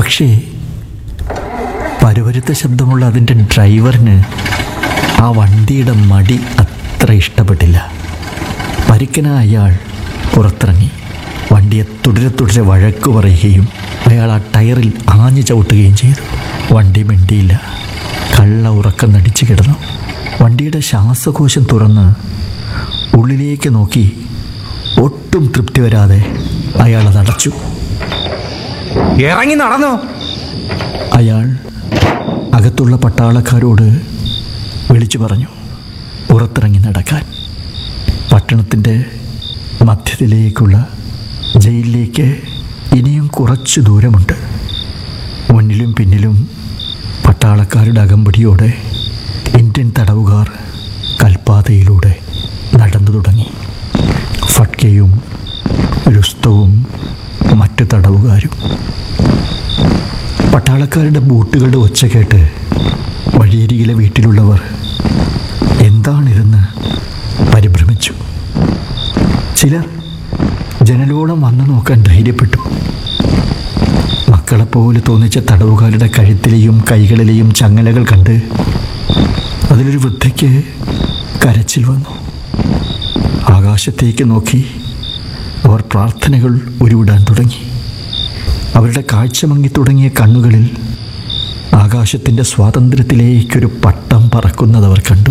പക്ഷേ പരുവരുത്ത ശബ്ദമുള്ള അതിൻ്റെ ഡ്രൈവറിന് ആ വണ്ടിയുടെ മടി അത്ര ഇഷ്ടപ്പെട്ടില്ല പരിക്കന അയാൾ പുറത്തിറങ്ങി വണ്ടിയെ തുടരെ തുടരെ വഴക്ക് പറയുകയും അയാൾ ആ ടയറിൽ ആഞ്ഞു ചവിട്ടുകയും ചെയ്തു വണ്ടി മിണ്ടിയില്ല കള്ള ഉറക്കം നടിച്ചു കിടന്നു വണ്ടിയുടെ ശ്വാസകോശം തുറന്ന് ഉള്ളിലേക്ക് നോക്കി ഒട്ടും തൃപ്തി വരാതെ അയാൾ അതടച്ചു ഇറങ്ങി നടന്നോ അയാൾ അകത്തുള്ള പട്ടാളക്കാരോട് വിളിച്ചു പറഞ്ഞു പുറത്തിറങ്ങി നടക്കാൻ പട്ടണത്തിൻ്റെ മധ്യത്തിലേക്കുള്ള ജയിലിലേക്ക് ഇനിയും കുറച്ച് ദൂരമുണ്ട് മുന്നിലും പിന്നിലും പട്ടാളക്കാരുടെ അകമ്പടിയോടെ ഇന്ത്യൻ തടവുകാർ കൽപ്പാതയിലൂടെ നടന്നു തുടങ്ങി ഫട്കയും രുസ്തവും മറ്റു തടവുകാരും പട്ടാളക്കാരുടെ ബൂട്ടുകളുടെ ഒച്ച കേട്ട് വഴിയരികിലെ വീട്ടിലുള്ളവർ എന്താണിതെന്ന് പരിഭ്രമിച്ചു ചിലർ ജനലോളം വന്നു നോക്കാൻ ധൈര്യപ്പെട്ടു മക്കളെപ്പോലെ തോന്നിച്ച തടവുകാരുടെ കഴുത്തിലെയും കൈകളിലെയും ചങ്ങലകൾ കണ്ട് അതിലൊരു വൃദ്ധയ്ക്ക് കരച്ചിൽ വന്നു ആകാശത്തേക്ക് നോക്കി അവർ പ്രാർത്ഥനകൾ ഉരുവിടാൻ തുടങ്ങി അവരുടെ കാഴ്ച മങ്ങി തുടങ്ങിയ കണ്ണുകളിൽ ആകാശത്തിൻ്റെ സ്വാതന്ത്ര്യത്തിലേക്കൊരു പട്ടം പറക്കുന്നത് അവർ കണ്ടു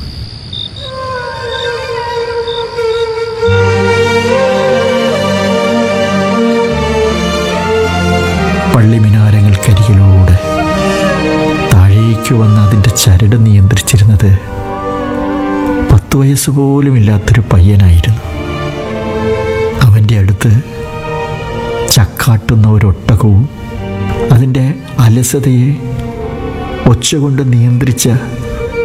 പള്ളിമിനാരങ്ങൾക്കരികിലൂടെ താഴേക്ക് വന്ന് അതിൻ്റെ ചരട് നിയന്ത്രിച്ചിരുന്നത് പത്ത് വയസ്സ് പോലും ഇല്ലാത്തൊരു പയ്യനായിരുന്നു അവൻ്റെ അടുത്ത് ചക്കാട്ടുന്ന ഒരൊട്ടകവും അതിൻ്റെ അലസതയെ ഒച്ച കൊണ്ട് നിയന്ത്രിച്ച